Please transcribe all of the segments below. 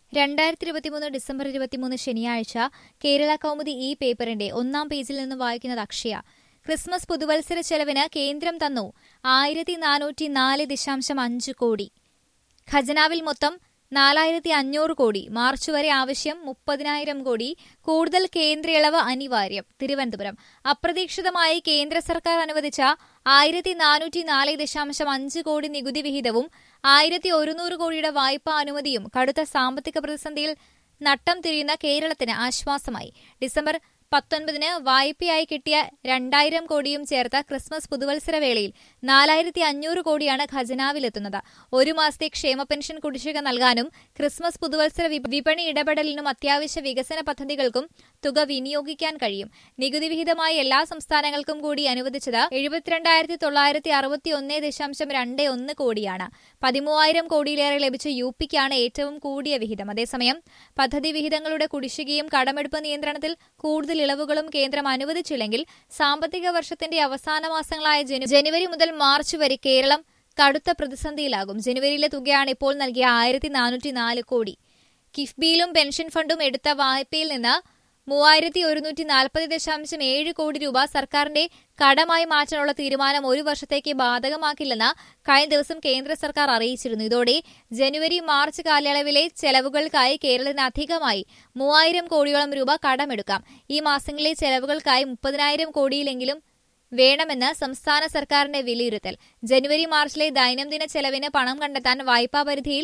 രണ്ടായിരത്തി ഇരുപത്തിമൂന്ന് ഡിസംബർ ഇരുപത്തിമൂന്ന് ശനിയാഴ്ച കേരള കൗമുദി ഈ പേപ്പറിന്റെ ഒന്നാം പേജിൽ നിന്ന് വായിക്കുന്നത് അക്ഷയ ക്രിസ്മസ് പുതുവത്സര ചെലവിന് കേന്ദ്രം തന്നു ആയിരത്തി നാനൂറ്റി നാല് ദശാംശം അഞ്ച് കോടി ഖജനാവിൽ മൊത്തം നാലായിരത്തി അഞ്ഞൂറ് കോടി മാർച്ച് വരെ ആവശ്യം മുപ്പതിനായിരം കോടി കൂടുതൽ കേന്ദ്ര ഇളവ് അനിവാര്യം തിരുവനന്തപുരം അപ്രതീക്ഷിതമായി കേന്ദ്ര സർക്കാർ അനുവദിച്ച ആയിരത്തി നാനൂറ്റി നാല് ദശാംശം അഞ്ച് കോടി നികുതി വിഹിതവും ആയിരത്തി ഒരുന്നൂറ് കോടിയുടെ വായ്പാ അനുമതിയും കടുത്ത സാമ്പത്തിക പ്രതിസന്ധിയിൽ നട്ടം തിരിയുന്ന കേരളത്തിന് ആശ്വാസമായി ഡിസംബർ പത്തൊൻപതിന് വായ്പയായി കിട്ടിയ രണ്ടായിരം കോടിയും ചേർത്ത ക്രിസ്മസ് പുതുവത്സര വേളയിൽ നാലായിരത്തി അഞ്ഞൂറ് കോടിയാണ് ഖജനാവിലെത്തുന്നത് ഒരു മാസത്തെ ക്ഷേമ പെൻഷൻ കുടിശ്ശിക നൽകാനും ക്രിസ്മസ് പുതുവത്സര വിപ- വിപണി ഇടപെടലിനും അത്യാവശ്യ വികസന പദ്ധതികൾക്കും തുക വിനിയോഗിക്കാൻ കഴിയും നികുതി വിഹിതമായി എല്ലാ സംസ്ഥാനങ്ങൾക്കും കൂടി അനുവദിച്ചത് എഴുപത്തിരണ്ടായിരത്തി തൊള്ളായിരത്തി അറുപത്തി ഒന്ന് ദശാംശം രണ്ട് ഒന്ന് കോടിയാണ് പതിമൂവായിരം കോടിയിലേറെ ലഭിച്ച യു പിക്കാണ് ഏറ്റവും കൂടിയ വിഹിതം അതേസമയം പദ്ധതി വിഹിതങ്ങളുടെ കുടിശ്ശികയും കടമെടുപ്പ് നിയന്ത്രണത്തിൽ കൂടുതൽ ഇളവുകളും കേന്ദ്രം അനുവദിച്ചില്ലെങ്കിൽ സാമ്പത്തിക വർഷത്തിന്റെ അവസാന മാസങ്ങളായ ജനു- ജനുവരി മുതൽ മാർച്ച് വരെ കേരളം കടുത്ത പ്രതിസന്ധിയിലാകും ജനുവരിയിലെ തുകയാണ് ഇപ്പോൾ നൽകിയ ആയിരത്തി നാനൂറ്റി നാല് കോടി കിഫ്ബിയിലും പെൻഷൻ ഫണ്ടും എടുത്ത വായ്പയിൽ നിന്ന് മൂവായിരത്തി ഒരുന്നൂറ്റി നാൽപ്പത് ദശാംശം ഏഴ് കോടി രൂപ സർക്കാരിന്റെ കടമായി മാറ്റാനുള്ള തീരുമാനം ഒരു വർഷത്തേക്ക് ബാധകമാക്കില്ലെന്ന് കഴിഞ്ഞ ദിവസം കേന്ദ്ര സർക്കാർ അറിയിച്ചിരുന്നു ഇതോടെ ജനുവരി മാർച്ച് കാലയളവിലെ ചെലവുകൾക്കായി കേരളത്തിന് അധികമായി മൂവായിരം കോടിയോളം രൂപ കടമെടുക്കാം ഈ മാസങ്ങളിലെ ചെലവുകൾക്കായി മുപ്പതിനായിരം കോടിയിലെങ്കിലും വേണമെന്ന് സംസ്ഥാന സർക്കാരിന്റെ വിലയിരുത്തൽ ജനുവരി മാർച്ചിലെ ദൈനംദിന ചെലവിന് പണം കണ്ടെത്താൻ വായ്പാ പരിധിയിൽ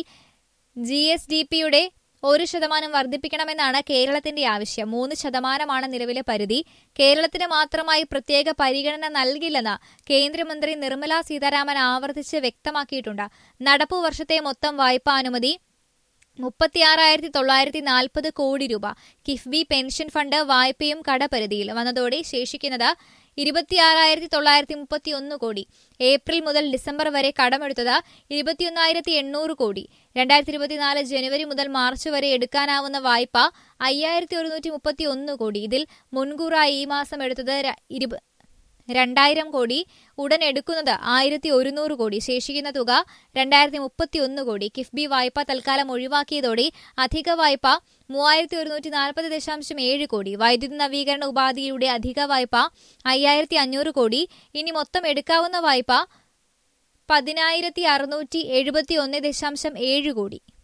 ജി എസ് ഡി പിയുടെ ഒരു ശതമാനം വർദ്ധിപ്പിക്കണമെന്നാണ് കേരളത്തിന്റെ ആവശ്യം മൂന്ന് ശതമാനമാണ് നിലവിലെ പരിധി കേരളത്തിന് മാത്രമായി പ്രത്യേക പരിഗണന നൽകില്ലെന്ന് കേന്ദ്രമന്ത്രി നിർമ്മല സീതാരാമൻ ആവർത്തിച്ച് വ്യക്തമാക്കിയിട്ടുണ്ട് നടപ്പു വർഷത്തെ മൊത്തം വായ്പാ അനുമതി മുപ്പത്തിയാറായിരത്തി തൊള്ളായിരത്തി നാൽപ്പത് കോടി രൂപ കിഫ്ബി പെൻഷൻ ഫണ്ട് വായ്പയും കടപരിധിയിൽ വന്നതോടെ ശേഷിക്കുന്നത് ഇരുപത്തിയാറായിരത്തി തൊള്ളായിരത്തി മുപ്പത്തി ഒന്ന് കോടി ഏപ്രിൽ മുതൽ ഡിസംബർ വരെ കടമെടുത്തത് ഇരുപത്തിയൊന്നായിരത്തി എണ്ണൂറ് കോടി രണ്ടായിരത്തി ഇരുപത്തിനാല് ജനുവരി മുതൽ മാർച്ച് വരെ എടുക്കാനാവുന്ന വായ്പ അയ്യായിരത്തി ഒരുന്നൂറ്റി മുപ്പത്തി ഒന്ന് കോടി ഇതിൽ മുൻകൂറായി ഈ മാസം എടുത്തത് ര- ഇരുപ- രണ്ടായിരം കോടി ഉടൻ എടുക്കുന്നത് ആയിരത്തി ഒരുന്നൂറ് കോടി ശേഷിക്കുന്ന തുക രണ്ടായിരത്തി മുപ്പത്തി ഒന്ന് കോടി കിഫ്ബി വായ്പ തൽക്കാലം ഒഴിവാക്കിയതോടെ അധിക വായ്പ മൂവായിരത്തി ഒരുന്നൂറ്റി നാൽപ്പത് ദശാംശം ഏഴ് കോടി വൈദ്യുതി നവീകരണ ഉപാധിയുടെ അധിക വായ്പ അയ്യായിരത്തി അഞ്ഞൂറ് കോടി ഇനി മൊത്തം എടുക്കാവുന്ന വായ്പ പതിനായിരത്തി അറുന്നൂറ്റി എഴുപത്തി ഒന്ന് ദശാംശം ഏഴ് കോടി